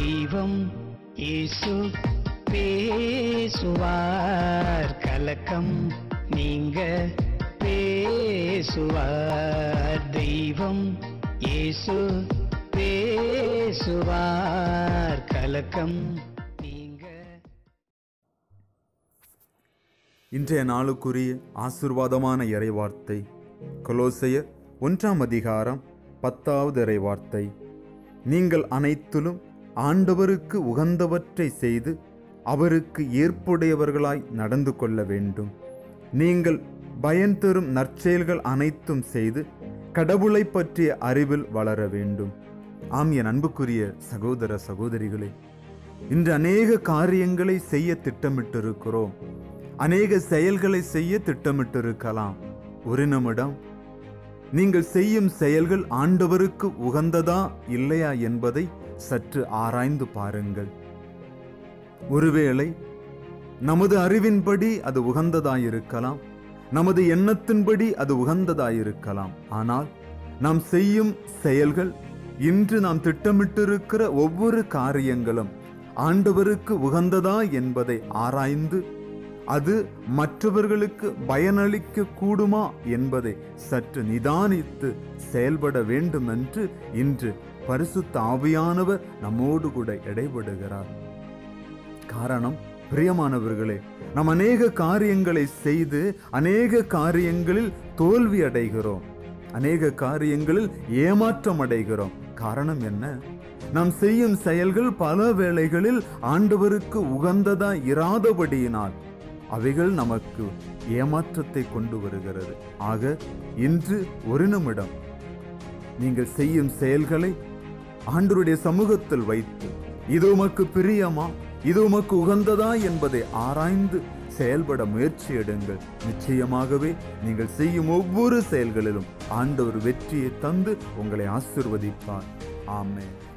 தெய்வம் இயேசு பேசுவார் கலக்கம் நீங்க பேசுவார் தெய்வம் இயேசு பேசுவார் கலக்கம் நீங்க இன்றைய நாளுக்குரிய ஆசிர்வாதமான இறைவார்த்தை கொலோசையர் ஒன்றாம் அதிகாரம் பத்தாவது இறைவார்த்தை நீங்கள் அனைத்திலும் ஆண்டவருக்கு உகந்தவற்றை செய்து அவருக்கு ஏற்புடையவர்களாய் நடந்து கொள்ள வேண்டும் நீங்கள் பயன் தரும் நற்செயல்கள் அனைத்தும் செய்து கடவுளை பற்றிய அறிவில் வளர வேண்டும் ஆம் என் அன்புக்குரிய சகோதர சகோதரிகளே இன்று அநேக காரியங்களை செய்ய திட்டமிட்டிருக்கிறோம் அநேக செயல்களை செய்ய திட்டமிட்டிருக்கலாம் ஒரு நிமிடம் நீங்கள் செய்யும் செயல்கள் ஆண்டவருக்கு உகந்ததா இல்லையா என்பதை சற்று ஆராய்ந்து பாருங்கள் ஒருவேளை நமது அறிவின்படி அது உகந்ததாயிருக்கலாம் நமது எண்ணத்தின்படி அது உகந்ததாயிருக்கலாம் ஆனால் நாம் செய்யும் செயல்கள் இன்று நாம் திட்டமிட்டிருக்கிற ஒவ்வொரு காரியங்களும் ஆண்டவருக்கு உகந்ததா என்பதை ஆராய்ந்து அது மற்றவர்களுக்கு பயனளிக்க கூடுமா என்பதை சற்று நிதானித்து செயல்பட வேண்டும் என்று இன்று பரிசுத்த ஆவியானவர் நம்மோடு கூட இடைபடுகிறார் காரணம் பிரியமானவர்களே நாம் அநேக காரியங்களை செய்து அநேக காரியங்களில் தோல்வி அடைகிறோம் அநேக காரியங்களில் ஏமாற்றம் அடைகிறோம் காரணம் என்ன நாம் செய்யும் செயல்கள் பல வேளைகளில் ஆண்டவருக்கு உகந்ததா இராதபடியினால் அவைகள் நமக்கு ஏமாற்றத்தை கொண்டு வருகிறது ஆக இன்று ஒரு நிமிடம் நீங்கள் செய்யும் செயல்களை ஆண்டவருடைய சமூகத்தில் வைத்து இது உமக்கு பிரியமா இது உமக்கு உகந்ததா என்பதை ஆராய்ந்து செயல்பட முயற்சி எடுங்கள் நிச்சயமாகவே நீங்கள் செய்யும் ஒவ்வொரு செயல்களிலும் ஆண்டவர் வெற்றியை தந்து உங்களை ஆசிர்வதிப்பார் ஆமென்